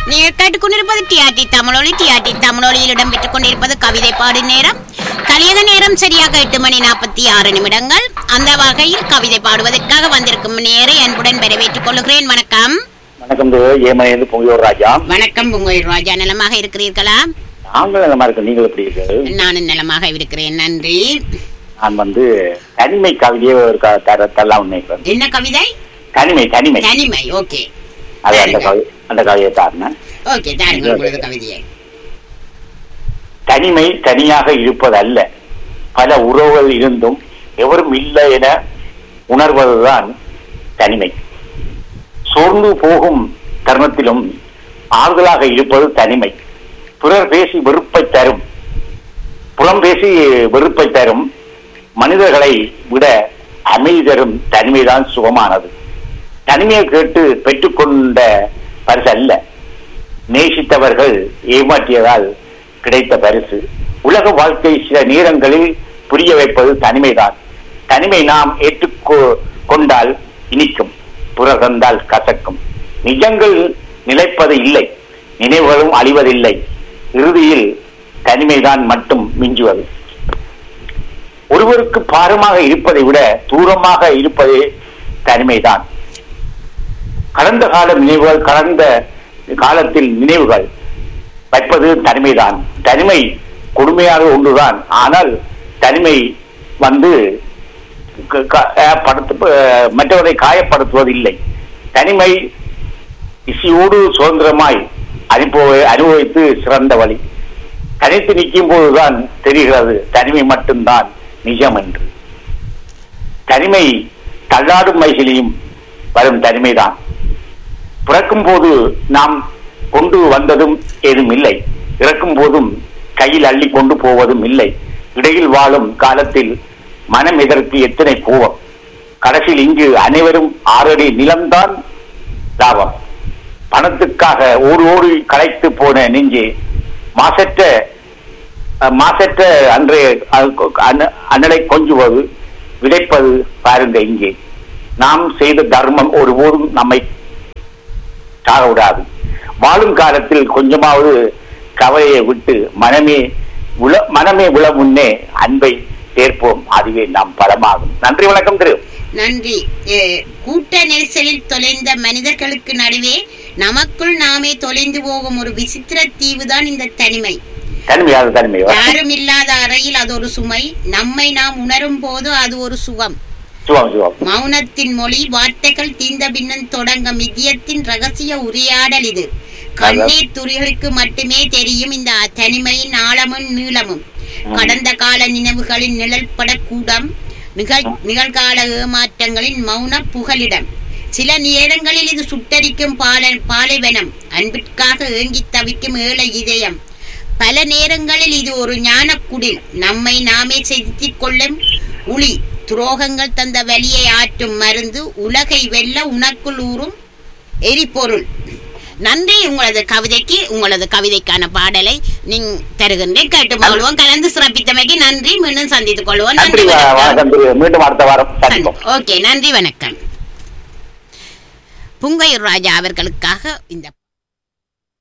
நீங்கள் கேட்டுக்கொண்டிருப்பது டிஆர்டி தமிழொலி டிஆர்டி தமிழொலியில் இடம்பெற்றுக் கொண்டிருப்பது கவிதை பாடு நேரம் கலியக நேரம் சரியாக எட்டு மணி நாற்பத்தி ஆறு நிமிடங்கள் அந்த வகையில் கவிதை பாடுவதற்காக வந்திருக்கும் நேரை அன்புடன் வரவேற்றுக் கொள்கிறேன் வணக்கம் வணக்கம் திரு ஏமலேந்து பொங்கியோர் ராஜா வணக்கம் உங்கள் ராஜா நலமாக இருக்கிறீர்களா நாங்களும் நல்லா இருக்கோம் நீங்கள் எப்படி இருக்கிறது நானும் நலமாக இருக்கிறேன் நன்றி நான் வந்து தனிமை கவிதையை ஒரு க- தர தரலாம் நினைக்கிறேன் என்ன கவிதை தனிமை தனிமை தனிமை ஓகே அது அந்த தாருங்க. கவி அந்த கவிதையை தாருனேன் ஓகே தாருங்க உங்களது கவிதையை தனிமை தனியாக இருப்பதல்ல பல உறவுகள் இருந்தும் எவரும் இல்லை என உணர்வதுதான் தனிமை சோர்ந்து போகும் தருணத்திலும் ஆறுதலாக இருப்பது தனிமை பிறர் பேசி வெறுப்பை தரும் புறம் பேசி வெறுப்பை தரும் மனிதர்களை விட அமைதி தரும் தனிமைதான் சுகமானது தனிமையை கேட்டு பெற்றுக்கொண்ட பரிசு அல்ல நேசித்தவர்கள் ஏமாற்றியதால் கிடைத்த பரிசு உலக வாழ்க்கை சில நேரங்களில் புரிய வைப்பது தனிமைதான் தனிமை நாம் ஏற்றுக்கொ கொண்டால் இனிக்கும் புறகந்தால் கசக்கும் நிஜங்கள் நிலைப்பது இல்லை நினைவுகளும் அழிவதில்லை இறுதியில் தனிமைதான் மட்டும் மிஞ்சுவது ஒருவருக்கு பாரமாக இருப்பதை விட தூரமாக இருப்பதே தனிமைதான் கடந்த கால நினைவுகள் கடந்த காலத்தில் நினைவுகள் வைப்பது தனிமைதான் தனிமை கொடுமையாக ஒன்றுதான் ஆனால் தனிமை வந்து க- க- அஹ் படுத்து அஹ் மற்றவரை காயப்படுத்துவதில்லை தனிமை இசையோடு சுதந்திரமாய் அனுபவ அனுபவித்து சிறந்த வழி தனித்து நிற்கும் போதுதான் தெரிகிறது தனிமை மட்டும்தான் நிஜம் என்று தனிமை தள்ளாடும் வயசிலையும் வரும் தனிமைதான் பிறக்கும் போது நாம் கொண்டு வந்ததும் ஏதும் இல்லை இறக்கும் போதும் கையில் அள்ளி கொண்டு போவதும் இல்லை இடையில் வாழும் காலத்தில் மனம் எதற்கு எத்தனை கோபம் கடைசியில் இங்கு அனைவரும் ஆறடி நிலம்தான் லாபம் பணத்துக்காக ஓடி ஓடி களைத்து போன நெஞ்சே மாசற்ற அஹ், மாசற்ற அன்றைய அஹ், அண்ண- அண்ணலை கொஞ்சுவது விதைப்பது பாருங்க இங்கே நாம் செய்த தர்மம் ஒருபோதும் நம்மை சாக விடாது வாழும் காலத்தில் கொஞ்சமாவது கவலையை விட்டு மனமே உல மனமே உள முன்னே அன்பை சேர்ப்போம் அதுவே நாம் பலமாகும் நன்றி வணக்கம் திரு நன்றி எ, கூட்ட நெரிசலில் தொலைந்த மனிதர்களுக்கு நடுவே நமக்குள் நாமே தொலைந்து போகும் ஒரு விசித்திர தீவுதான் இந்த தனிமை தனிமையாது தனிமை யாரும் இல்லாத அறையில் அது ஒரு சுமை நம்மை நாம் உணரும் போது அது ஒரு சுகம் சிவம் சிவம் மௌனத்தின் மொழி வார்த்தைகள் தீந்த பின்னும் தொடங்கும் இதயத்தின் ரகசிய உரையாடல் இது கண்ணீர் துளிகளுக்கு மட்டுமே தெரியும் இந்த தனிமையின் ஆழமும் நீளமும் கடந்த கால நினைவுகளின் நிழல்படக்கூடம் நிகழ் நிகழ்கால ஏமாற்றங்களின் மௌன புகலிடம் சில நேரங்களில் இது சுட்டரிக்கும் பால பாலைவனம் அன்பிற்காக ஏங்கித் தவிக்கும் ஏழை இதயம் பல நேரங்களில் இது ஒரு ஞானக்குடில் நம்மை நாமே செதுத்திக் கொள்ளும் உளி துரோகங்கள் தந்த வலியை ஆற்றும் மருந்து உலகை வெல்ல உனக்குள் ஊறும் எரிபொருள் நன்றி உங்களது கவிதைக்கு உங்களது கவிதைக்கான பாடலை நீங்க தருகின்றேன் கேட்டு கொள்வோம் கலந்து சிறப்பித்தமைக்கு நன்றி மீண்டும் சந்தித்துக் கொள்வோம் நன்றி நன்றி வ- வணக்கம். வணக்கம் திரு மீண்டும் அடுத்த வாரம் சந்திப்போம் ஓகே நன்றி வணக்கம் புங்கையூர் ராஜா அவர்களுக்காக இந்த